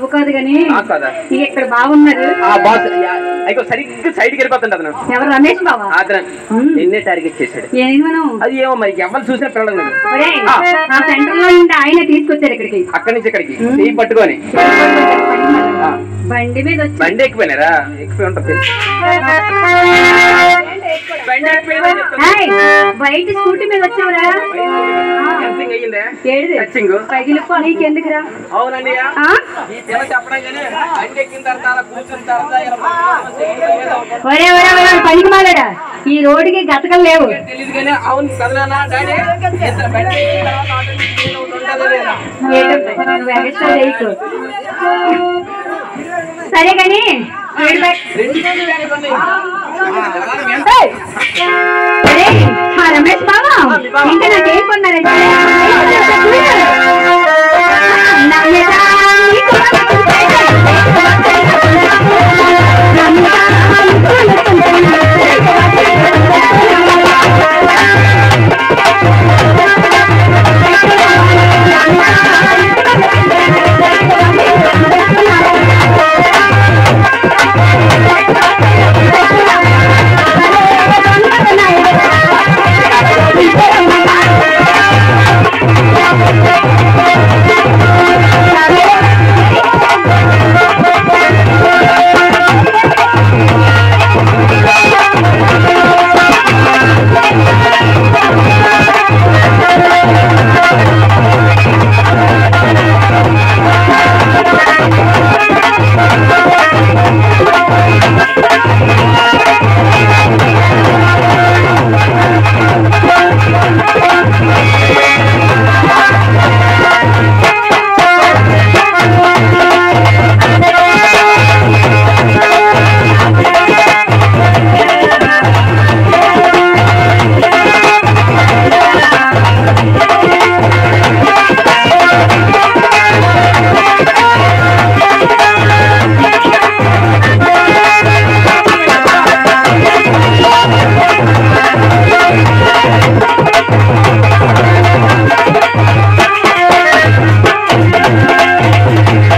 కాదు గాని ఆ కాదా ఇక ఇక్కడ బాగున్నారు ఆ బాస్ అయిపో సరిగ్గా సైడ్కి వెళ్ళిపోతుంది అతను ఎవరు రమేష్ బావా అతను నిన్నే టార్గెట్ చేశాడు ఏంటి మనం అది ఏమో మరి ఎవరు చూసినా పిల్లలు లేదు ఒరేయ్, ఆ సెంటర్ లో నుండి ఆయన తీసుకొచ్చారు ఇక్కడికి అక్కడి నుంచి ఇక్కడికి చెయ్యి పట్టుకొని ఆ, బండి మీద వచ్చి బండి ఎక్కిపోయినారా ఎక్కిపోయి ఉంటుంది బండి ఎక్కిపోయిందని చెప్తున్నా. ఏయ్, బయట స్కూటీ మీద వచ్చావురా Testing అయ్యిందే ఏడిది టచింగ్ పగిలిపో నీకెందుకురా అవునండి ఆ? ఈ పిల్ల చెప్పడం కానీ బండి ఎక్కిన తర్వాత అలా కూర్చున్న తర్వాత ఇలా పట్టుకొని చేయడం ఏదో ఒకటి ఒరే ఒరే ఒరే పనికి మాలాడా ఈ రోడ్డుకి గతకం లేవు తెలియదు కానీ అవును కదనా డాడీ ఇద్దరు బండి ఎక్కిన తర్వాత ఆటోమేటిక్ ఏదో ఒకటి ఉంటుందా లేదా? ఏంటో, నువ్వు ఎగస్ట్రా చేయకు సరే కానీ ఏడు బై- రెండు రోజులు వేడుకొని. ఏయ్! ఒరేయ్, ఆ రమేష్ బాబా ఇంకా నాకేం కొన్నారంటే నా మీద